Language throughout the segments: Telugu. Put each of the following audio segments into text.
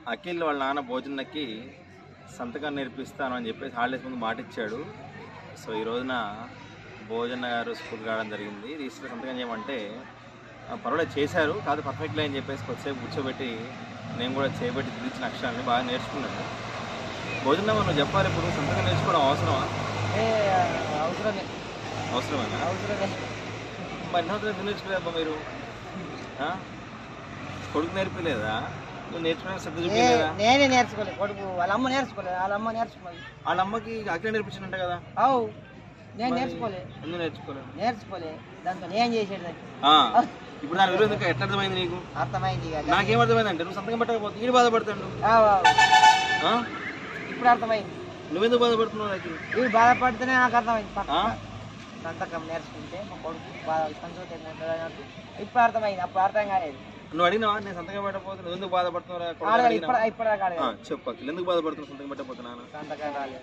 అఖిల్ వాళ్ళ నాన్న భోజనకి సంతకం నేర్పిస్తాను అని చెప్పేసి హాలిడేస్ ముందు మాట ఇచ్చాడు సో ఈ రోజున భోజన గారు స్కూల్ రావడం జరిగింది రిజిస్టర్ సంతకం చేయమంటే ఆ, పర్వాలేదు చేశారు కాదు పర్ఫెక్ట్లే అని చెప్పేసి కొద్దిసేపు కూర్చోబెట్టి నేను కూడా చేయబెట్టి దిద్దించిన అక్షరాన్ని బాగా నేర్చుకున్నాను భోజనం నువ్వు చెప్పాలి ఇప్పుడు సంతకం నేర్చుకోవడం అవసరమా ఏ అవసరమే అవసరమేనా అవసరమే మరి ఎన్నో ఎందుకు నేర్చుకోలేదబ్బా మీరు ఆ? కొడుకు నేర్పలేదా నువ్వు నేర్చుకోవడానికి శ్రద్ధ ఏ, చూపించలేదా నేనే నేర్చుకోలేదు కొడుకు వాళ్ళ అమ్మ నేర్చుకోలేదు వాళ్ళ అమ్మ నేర్చుకోలేదు వాళ్ళ అమ్మకి అక్కడ నేర్పించినట్ట కదా అవు నేను మరి నేర్చుకోలే ఎందుకు నేర్చుకోలేదు నేర్చుకోలే దాంతో నేను చేసేది ఆ, ఇప్పుడు దాని విలువ ఎందుకు ఎట్లా అర్థమైంది నీకు అర్థమైంది ఇక. నాకేం అర్థమైంది అంటే నువ్వు సంతకం పెట్టకపోతే ఈడు బాధపడతాడు అవు, అవు. ఆ? ఇప్పుడు అర్థమైంది నువ్వెందుకు బాధపడుతున్నావు నాకు వీడు బాధపడితేనే నాకు అర్థమైంది ఆ? పక్క సంతకం నేర్చుకుంటే మా కొడుకు బాగా సంతోషంగా ఉంటుంది అన్నట్టు ఇప్పుడు అర్థమైంది అప్పుడు అర్థం కాలేదు నువ్వు అడిగినావా నేను సంతకం పెట్టకపోతే నువ్వు ఎందుకు బాధపడుతున్నావు కొడుకు ఆడ అడిగినావా? ఇప్పుడు ఇప్పుడు కాలేదు ఆ, చెప్పు అఖిల్ ఎందుకు బాధపడుతున్నావు సంతకం పెట్టకపోతున్నాను సంతకం రాలేదు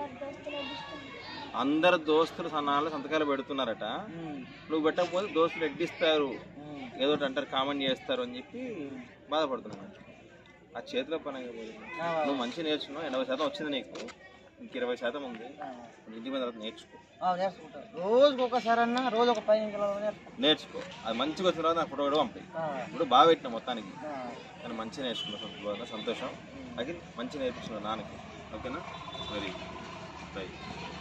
అందరు దోస్తులు సన్నాలు సంతకాలు పెడుతున్నారట ఉమ్, నువ్వు పెట్టకపోతే దోస్తులు ఎడ్డిస్తారు ఉమ్. ఏదో ఒకటి అంటారు కామెంట్ చేస్తారు అని చెప్పి బాధపడుతున్నాను ఆ చేతిలో పని అయిపోయింది. ఆ, నువ్వు మంచి నేర్చుకున్నావు ఎనభై శాతం వచ్చింది నీకు ఇంక ఇరవై శాతం ఉంది ఆ. ఇంటి మీద తర్వాత నేర్చుకో ఆ, నేర్చుకుంటా రోజుకి ఒకసారి అన్నా రోజు ఒక పది నిమిషాలు నేర్చుకుంటా నేర్చుకో అది మంచిగా వచ్చిన తర్వాత నాకు ఫోటో కూడా పంపి ఆ, ఇప్పుడు బాగా పెట్టిన మొత్తానికి ఆ. కానీ మంచిగా నేర్చుకున్నా సంతోషం సంతోషం అది మంచి నేర్పించిన నాన్నకి ఓకేనా వెరీ రైట్